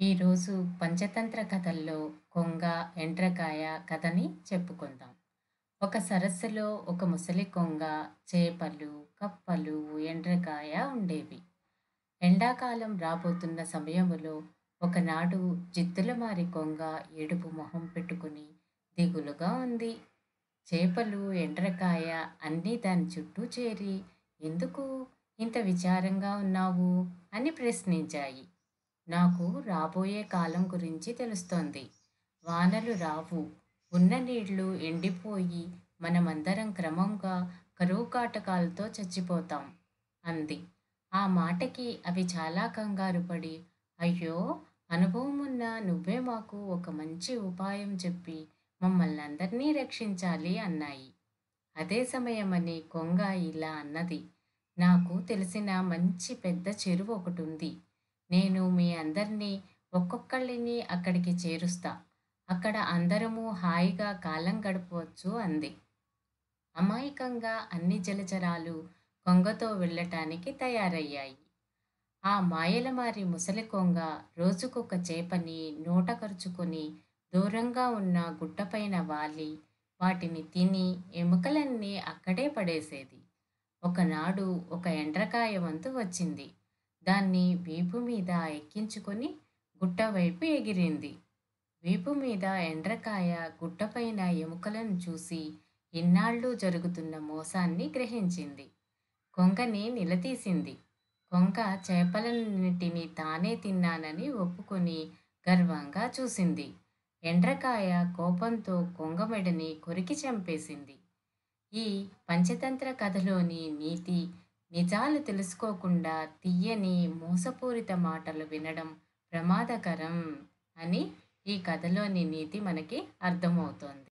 ఈరోజు పంచతంత్ర కథల్లో కొంగ, ఎండ్రకాయ కథని చెప్పుకుందాం. ఒక సరస్సులో ఒక ముసలి కొంగ, చేపలు, కప్పలు, ఎండ్రకాయ ఉండేవి. ఎండాకాలం రాబోతున్న సమయములో ఒకనాడు జిత్తులమారి కొంగ ఏడుపు మొహం పెట్టుకుని దిగులుగా ఉంది. చేపలు, ఎండ్రకాయ అన్నీ దాని చుట్టూ చేరి ఎందుకు ఇంత విచారంగా ఉన్నావు? అని ప్రశ్నించాయి. నాకు రాబోయే కాలం గురించి తెలుస్తోంది. వానలు రావు. ఉన్న నీళ్లు ఎండిపోయి మనమందరం క్రమంగా కరువు కాటకాలతో చచ్చిపోతాం అంది. ఆ మాటకి అవి చాలా కంగారుపడి అయ్యో! అనుభవమున్న నువ్వే మాకు ఒక మంచి ఉపాయం చెప్పి మమ్మల్నందర్నీ రక్షించాలి అన్నాయి. అదే సమయమని కొంగ ఇలా అన్నది. నాకు తెలిసిన మంచి పెద్ద చెరువు ఒకటుంది. నేను మీ అందర్నీ ఒక్కొక్కళ్ళిని అక్కడికి చేరుస్తా. అక్కడ అందరమూ హాయిగా కాలం గడపవచ్చు అంది. అమాయకంగా అన్ని జలచరాలు కొంగతో వెళ్ళటానికి తయారయ్యాయి. ఆ మాయలమారి ముసలి కొంగ రోజుకొక చేపని నోట కరుచుకొని దూరంగా ఉన్న గుట్టపైన వాలి వాటిని తిని ఎముకలన్నీ అక్కడే పడేసేది. ఒకనాడు ఒక ఎండ్రకాయ వంతు వచ్చింది. దాన్ని వీపు మీద ఎక్కించుకొని గుట్టవైపు ఎగిరింది. వీపు మీద ఎండ్రకాయ గుట్టపైన ఎముకలను చూసి ఇన్నాళ్ళూ జరుగుతున్న మోసాన్ని గ్రహించింది. కొంగని నిలదీసింది. కొంగ చేపలన్నిటినీ తానే తిన్నానని ఒప్పుకొని గర్వంగా చూసింది. ఎండ్రకాయ కోపంతో కొంగ మెడని కొరికి చంపేసింది. ఈ పంచతంత్ర కథలోని నీతి నిజాలు తెలుసుకోకుండా తియ్యని, మోసపూరిత మాటలు వినడం ప్రమాదకరం అని ఈ కథలోని నీతి మనకి అర్థమవుతోంది.